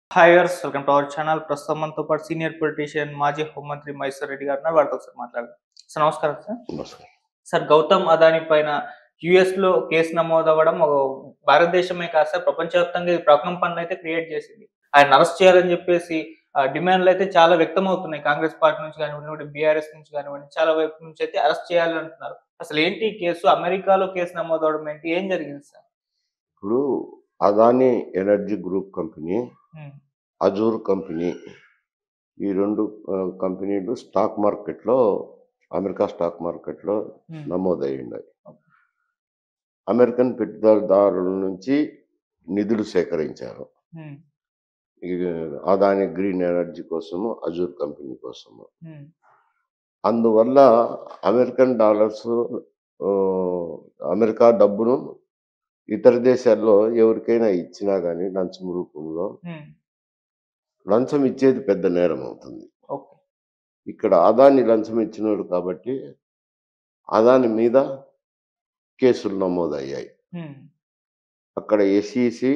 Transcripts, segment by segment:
Hi వర్స్ welcome to our channel ప్రస్తుతం మనతో పాటు సీనియర్ పొలిటీషియన్ మాజీ హోంమంత్రి మహేశ్వర్ రెడ్డి గారు ఉన్నారు వారితో ఒకసారి మాట్లాడదాం సార్ నమస్కారం సార్ నమస్కారం సార్ గౌతమ్ అదాని పైన యుఎస్ లో కేసు నమోదు అవ్వడం ఒక భారతదేశమే కాదు సార్ ప్రపంచవ్యాప్తంగా ఇది ప్రకంపనలు అయితే క్రియేట్ చేసింది ఆయన అరెస్ట్ చేయాలని చెప్పేసి ఆ, డిమాండ్లు అయితే చాలా వ్యక్తం అవుతున్నాయి కాంగ్రెస్ పార్టీ నుంచి కానివ్వండి బీఆర్ఎస్ నుంచి కానివ్వండి చాలా వైపు నుంచి అయితే అరెస్ట్ చేయాలని అంటున్నారు అసలు ఏంటి ఈ కేసు అమెరికాలో కేసు నమోదు అవడం ఏంటి ఏం జరిగింది సార్ ఇప్పుడు అదానీ ఎనర్జీ గ్రూప్ కంపెనీ ఉమ్, అజూర్ కంపెనీ ఈ రెండు ఆ, కంపెనీలు స్టాక్ మార్కెట్లో అమెరికా స్టాక్ మార్కెట్లో ఉమ్, నమోదై ఉన్నాయి అమెరికన్ పెట్టుబడిదారుల నుంచి నిధులు సేకరించారు ఉమ్, ఈ అదాని గ్రీన్ ఎనర్జీ కోసము అజూర్ కంపెనీ కోసము ఉమ్, అందువల్ల అమెరికన్ డాలర్స్ ఆ, అమెరికా డబ్బును ఇతర దేశాల్లో ఎవరికైనా ఇచ్చినా కానీ లంచం రూపంలో ఉమ్, లంచం ఇచ్చేది పెద్ద నేరం అవుతుంది ఓకే ఇక్కడ అదాని లంచం ఇచ్చినాడు కాబట్టి అదాని మీద కేసులు నమోదయ్యాయి ఉమ్, అక్కడ ఎస్ఈసి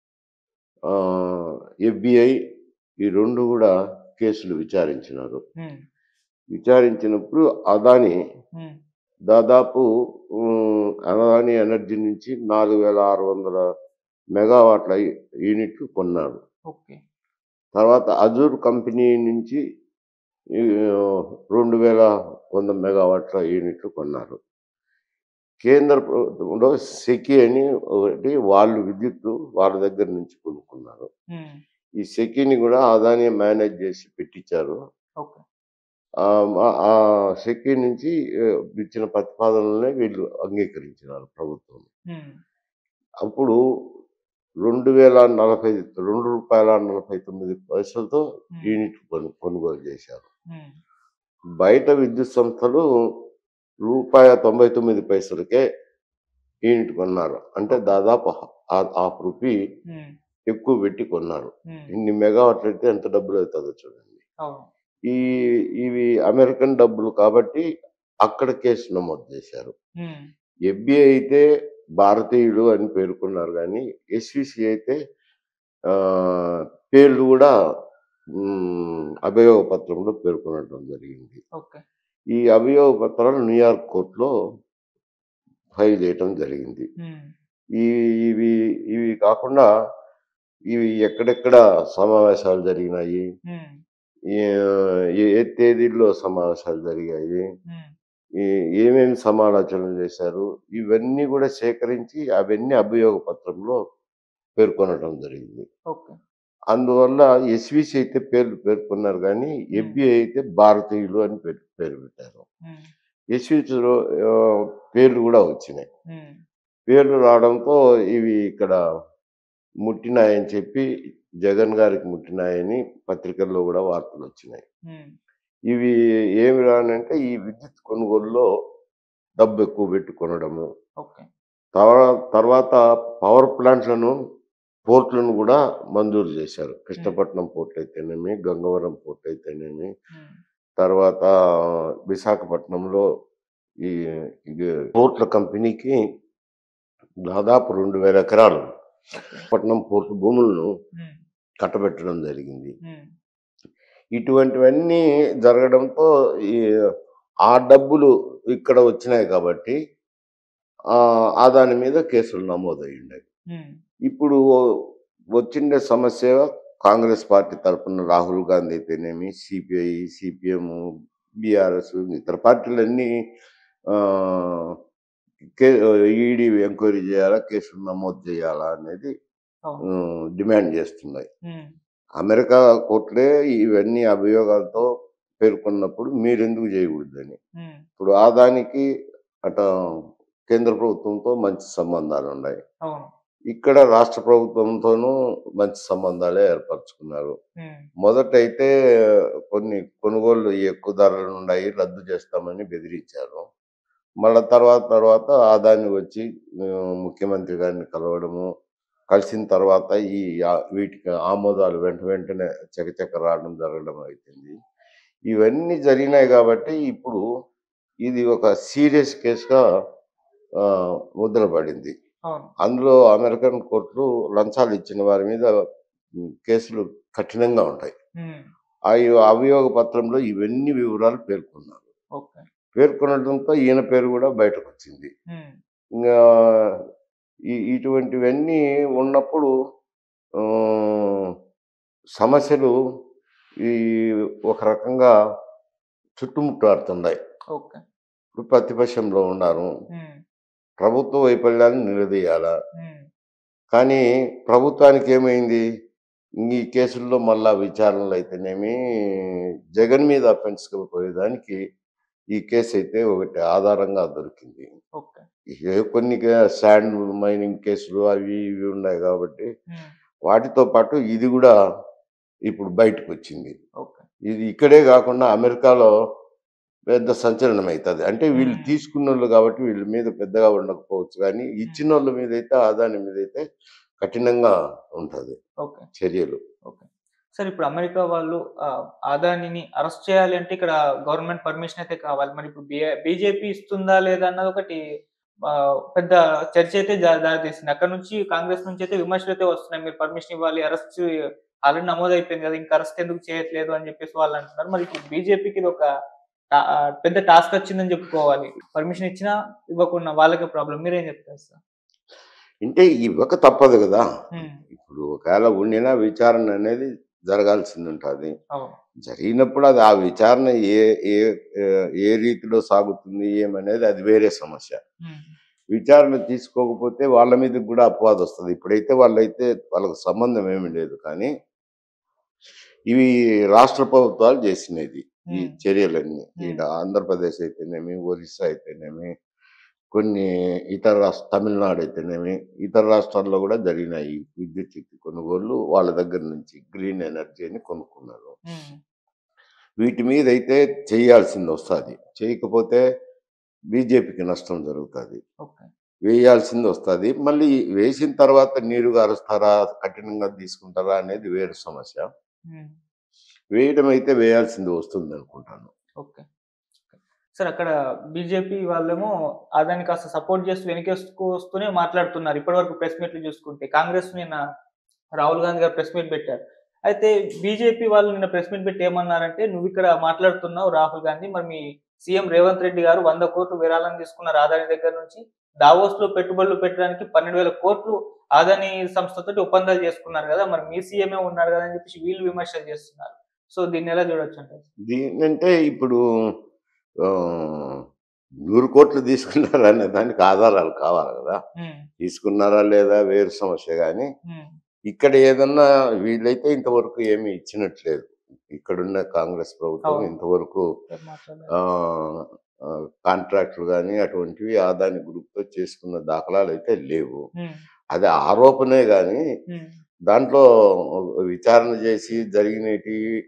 ఎఫ్బిఐ ఈ రెండు కూడా కేసులు విచారించినారు ఉమ్, విచారించినప్పుడు అదాని ఉమ్, దాదాపు ఉమ్, అదాని ఎనర్జీ నుంచి నాలుగు వేల ఆరు వందల మెగావాట్ల యూనిట్లు కొన్నాడు ఓకే తర్వాత అజూర్ కంపెనీ నుంచి ఈ, రెండు వేల వంద మెగావాట్ల యూనిట్లు కొన్నారు కేంద్ర ప్రభుత్వంలో సెకి అని ఒకటి వాళ్ళు విద్యుత్తు వాళ్ళ దగ్గర నుంచి కొనుక్కున్నారు ఉమ్, ఈ సెకిని కూడా అదాని మేనేజ్ చేసి పెట్టించారు ఓకే ఆ మా- ఆ సెకి నుంచి ఆ, ఇచ్చిన ప్రతిపాదనలనే వీళ్ళు అంగీకరించినారు ప్రభుత్వం ఉమ్, అప్పుడు రెండు వేల నలభై రెండు రూపాయల నలభై తొమ్మిది పైసలతో ఉమ్, యూనిట్ కొను కొనుగోలు చేశారు ఉమ్, బయట విద్యుత్ సంస్థలు రూపాయ తొంభై తొమ్మిది పైసలకే యూనిట్ కొన్నారు అంటే దాదాపు హా- హాఫ్ రూపీ ఉమ్, ఎక్కువ పెట్టి కొన్నారు ఉమ్, ఇన్ని మెగావాట్లు అయితే ఎంత డబ్బులు అవుతుందో చూడండి అవును ఈ ఇవి అమెరికన్ డబ్బులు కాబట్టి అక్కడ కేసు నమోదు చేశారు ఉమ్, ఎఫ్బిఐ అయితే భారతీయులు అని పేర్కొన్నారు కానీ ఎస్విసి అయితే ఆ, పేర్లు కూడా మ్, అభియోగ పత్రంలో పేర్కొనడం జరిగింది ఓకే ఈ అభియోగ పత్రాలు న్యూయార్క్ కోర్టులో ఫైల్ చేయటం జరిగింది ఉమ్, ఈ ఇవి ఇవి కాకుండా ఇవి ఎక్కడెక్కడ సమావేశాలు జరిగినాయి ఉమ్, ఏ- ఏ తేదీల్లో సమావేశాలు జరిగాయి ఉమ్, ఈ- ఏమేమి సమాలోచనలు చేశారు ఇవన్నీ కూడా సేకరించి అవన్నీ అభియోగ పత్రంలో పేర్కొనడం జరిగింది ఓకే అందువల్ల ఎస్విసి అయితే పేర్లు పేర్కొన్నారు కానీ ఎఫ్బిఐ అయితే భారతీయులు అని పేరు పేరు పెట్టారు ఉమ్, ఎస్విసిలో ఆ, పేర్లు కూడా వచ్చినాయి ఉమ్, పేర్లు రావడంతో ఇవి ఇక్కడ ముట్టినాయని చెప్పి జగన్ గారికి ముట్టినాయని పత్రికల్లో కూడా వార్తలు వచ్చినాయి ఉమ్, ఇవి ఏమి రానంటే ఈ విద్యుత్ కొనుగోలులో డబ్బు ఎక్కువ పెట్టి కొనడము ఓకే తర్వా- తర్వాత పవర్ ప్లాంట్లను పోర్ట్లను కూడా మంజూరు చేశారు కృష్ణపట్నం పోర్ట్ అయితేనేమి గంగవరం పోర్ట్ అయితేనేమి ఉమ్, తర్వాత విశాఖపట్నంలో ఈ ఇది పోర్ట్ల కంపెనీకి దాదాపు రెండు వేల ఎకరాలు పట్నం పోర్టు భూములను ఉమ్, కట్టబెట్టడం జరిగింది ఉమ్, ఇటువంటివన్నీ జరగడంతో ఈ ఆ డబ్బులు ఇక్కడ వచ్చినాయి కాబట్టి ఆ ఆ దాని మీద కేసులు నమోదై ఉన్నాయి ఉమ్, ఇప్పుడు వచ్చిండే సమస్య కాంగ్రెస్ పార్టీ తరఫున రాహుల్ గాంధీ అయితేనేమి సిపిఐ సిపిఎం బీఆర్ఎస్ ఇతర పార్టీలన్నీ ఈడీ ఎంక్వైరీ చేయాలా కేసులు నమోదు చేయాలా అనేది అవును ఆ, డిమాండ్ చేస్తున్నాయి ఉమ్, అమెరికా కోర్టులే ఇవన్నీ అభియోగాలతో పేర్కొన్నప్పుడు మీరెందుకు చేయకూడదని ఉమ్, ఇప్పుడు ఆదానికి అట కేంద్ర ప్రభుత్వంతో మంచి సంబంధాలు ఉన్నాయి అవును ఇక్కడ రాష్ట్ర ప్రభుత్వంతోనూ మంచి సంబంధాలే ఏర్పరచుకున్నారు ఉమ్, మొదటైతే కొన్ని కొనుగోళ్లు ఎక్కువ ధరలు ఉన్నాయి రద్దు చేస్తామని బెదిరించారు మళ్ళా తర్వాత తర్వాత ఆదాని వచ్చి ఆ, ముఖ్యమంత్రి గారిని కలవడము కలిసిన తర్వాత ఈ ఆ- వీటికి ఆమోదాలు వెంట వెంటనే చకచక రావడం జరగడం అవుతుంది ఇవన్నీ జరిగినాయి కాబట్టి ఇప్పుడు ఇది ఒక సీరియస్ కేసుగా ఆ, ముద్ర పడింది అవును అందులో అమెరికన్ కోర్టులు లంచాలు ఇచ్చిన వారి మీద ఉమ్, కేసులు కఠినంగా ఉంటాయి ఉమ్, ఆ ఈ అభియోగ పత్రంలో ఇవన్నీ వివరాలు పేర్కొన్నారు ఓకే పేర్కొనడంతో ఈయన పేరు కూడా బయటకు వచ్చింది ఉమ్, ఇంకా ఈ ఇటువంటివన్నీ ఉన్నప్పుడు ఆ, సమస్యలు ఈ ఒక రకంగా చుట్టుముట్టాడుతున్నాయి ఓకే ఇప్పుడు ప్రతిపక్షంలో ఉన్నారు ఉమ్, ప్రభుత్వ వైఫల్యాన్ని నిలదీయాలా ఉమ్, కానీ ప్రభుత్వానికి ఏమైంది ఈ కేసుల్లో మళ్ళా విచారణలు అయితేనేమి జగన్ మీద అఫెన్స్కి పోయేదానికి ఈ కేసు అయితే ఒకటి ఆధారంగా దొరికింది ఓకే ఏ కొన్ని శాండ్ మైనింగ్ కేసులు అవి ఇవి ఉన్నాయి కాబట్టి ఉమ్, వాటితో పాటు ఇది కూడా ఇప్పుడు బయటకు వచ్చింది ఓకే ఇది ఇక్కడే కాకుండా అమెరికాలో పెద్ద సంచలనం అవుతుంది అంటే వీళ్ళు మ్మ్. తీసుకున్న వాళ్ళు కాబట్టి వీళ్ళ మీద పెద్దగా ఉండకపోవచ్చు కానీ ఇచ్చిన వాళ్ళ మీద అయితే ఆదాని మీద అయితే కఠినంగా ఉంటుంది ఓకే చర్యలు ఓకే సార్ ఇప్పుడు అమెరికా వాళ్ళు ఆ, అదానిని అరెస్ట్ చేయాలి అంటే ఇక్కడ గవర్నమెంట్ పర్మిషన్ అయితే కావాలి మరి ఇప్పుడు బీజేపీ ఇస్తుందా లేదా అన్నది ఒకటి ఆ, పెద్ద చర్చ అయితే జా- దారితీసింది అక్కడ నుంచి కాంగ్రెస్ నుంచి అయితే విమర్శలు అయితే వస్తున్నాయి మీరు పర్మిషన్ ఇవ్వాలి అరెస్ట్ ఆల్రెడీ నమోదు అయిపోయింది కదా ఇంకా అరెస్ట్ ఎందుకు చేయట్లేదు అని చెప్పేసి వాళ్ళు అంటున్నారు మరి ఇప్పుడు బీజేపీకి ఇది ఒక టా- ఆ, పెద్ద టాస్క్ వచ్చిందని చెప్పుకోవాలి పర్మిషన్ ఇచ్చినా ఇవ్వకుండా వాళ్ళకే ప్రాబ్లం మీరేం చెప్తారు సార్ అంటే ఇవ్వక తప్పదు కదా ఉమ్, ఇప్పుడు ఒకవేళ ఉండినా విచారణ అనేది జరగాల్సింది ఉంటుంది అవును జరిగినప్పుడు అది ఆ విచారణ ఏ ఏ ఏ రీతిలో సాగుతుంది ఏమనేది అది వేరే సమస్య ఉమ్, విచారణ తీసుకోకపోతే వాళ్ళ మీద కూడా అపవాదం వస్తుంది ఇప్పుడైతే వాళ్ళైతే వాళ్ళకు సంబంధం ఏమీ లేదు కానీ ఇవి రాష్ట్ర ప్రభుత్వాలు చేసినది ఈ Hmm. చర్యలన్నీ Hmm. ఈడ ఆంధ్రప్రదేశ్ అయితేనేమి ఒరిస్సా అయితేనేమి కొన్ని ఇతర రాష్ట్ర తమిళనాడు అయితేనేమి ఇతర రాష్ట్రాల్లో కూడా జరిగినాయి ఈ విద్యుత్ శక్తి కొనుగోళ్లు వాళ్ళ దగ్గర నుంచి గ్రీన్ ఎనర్జీని కొనుక్కున్నారు ఉమ్, వీటి మీద అయితే చేయాల్సింది వస్తుంది చేయకపోతే బీజేపీకి నష్టం జరుగుతుంది ఓకే వేయాల్సింది వస్తుంది మళ్ళీ వేసిన తర్వాత నీరుగా అరుస్తారా కఠినంగా తీసుకుంటారా అనేది వేరే సమస్య ఉమ్. వేయడం అయితే వేయాల్సింది వస్తుంది అనుకుంటాను ఓకే సార్ అక్కడ బీజేపీ వాళ్ళేమో అదాన్ని కాస్త సపోర్ట్ చేస్తూ వెనకేసుకు వస్తూనే మాట్లాడుతున్నారు ఇప్పటివరకు ప్రెస్ మీట్లు చూసుకుంటే కాంగ్రెస్ నిన్న రాహుల్ గాంధీ గారు ప్రెస్ మీట్ పెట్టారు అయితే బీజేపీ వాళ్ళు నిన్న ప్రెస్ మీట్ పెట్టి ఏమన్నారంటే నువ్వు ఇక్కడ మాట్లాడుతున్నావు రాహుల్ గాంధీ మరి మీ సీఎం రేవంత్ రెడ్డి గారు వంద కోట్లు విరాళం తీసుకున్నారు ఆదాని దగ్గర నుంచి దావోస్ లో పెట్టుబడులు పెట్టడానికి పన్నెండు వేల కోట్లు ఆదాని సంస్థతో ఒప్పందాలు చేసుకున్నారు కదా మరి మీ సీఎంఏ ఉన్నాడు కదా అని చెప్పేసి వీళ్ళు విమర్శలు చేస్తున్నారు సో దీన్ని ఎలా చూడొచ్చు అంటే దీనంటే ఇప్పుడు ఆ, నూరు కోట్లు తీసుకున్నారా అనే దానికి ఆధారాలు కావాలి కదా ఉమ్, తీసుకున్నారా లేదా వేరు సమస్య కానీ ఉమ్, ఇక్కడ ఏదన్నా వీళ్ళైతే ఇంతవరకు ఏమీ ఇచ్చినట్లేదు ఇక్కడున్న కాంగ్రెస్ ప్రభుత్వం అవును. ఇంతవరకు సార్ మాట్లాడారు. ఆ, ఆ, కాంట్రాక్టులు కానీ అటువంటివి ఆదాని గ్రూప్తో చేసుకున్న దాఖలాలు అయితే లేవు ఉమ్, అది ఆరోపణే కానీ ఉమ్, దాంట్లో విచారణ చేసి జరిగినవి